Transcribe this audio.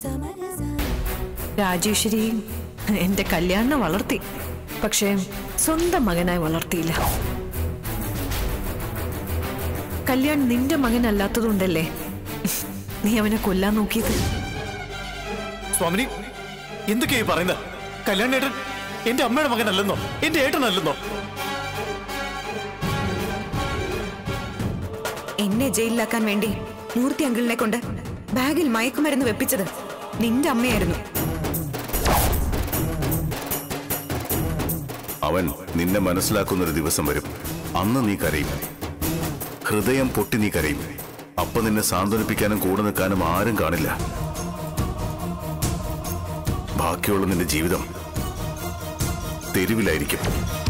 രാജേശ്വരി എന്റെ കല്യാണിനെ വളർത്തി പക്ഷേ സ്വന്തം മകനായി വളർത്തിയില്ല കല്യാൺ നിന്റെ മകനല്ലാത്തതുകൊണ്ടല്ലേ നീ അവനെ കൊല്ലാൻ നോക്കിയത് സ്വാമിനി എന്തൊക്കെയാ ഈ പറയുന്നത് കല്യാണേട്ടൻ എന്റെ അമ്മയുടെ മകനല്ലെന്നോ എന്റെ ഏട്ടനല്ലെന്നോ എന്നെ ജയിലിലാക്കാൻ വേണ്ടി മൂർത്തി അങ്കിളിനെ കൊണ്ട് ബാഗിൽ മയക്കുമരുന്ന് വെപ്പിച്ചത് നിന്റെ അമ്മയായിരുന്നു അവൻ നിന്നെ മനസ്സിലാക്കുന്ന ഒരു ദിവസം വരും അന്ന് നീ കരയും ഹൃദയം പൊട്ടി നീ കരയും അപ്പൊ നിന്നെ സാന്ത്വനിപ്പിക്കാനും കൂടെ നിൽക്കാനും ആരും കാണില്ല ബാക്കിയുള്ള നിന്റെ ജീവിതം തെരുവിലായിരിക്കും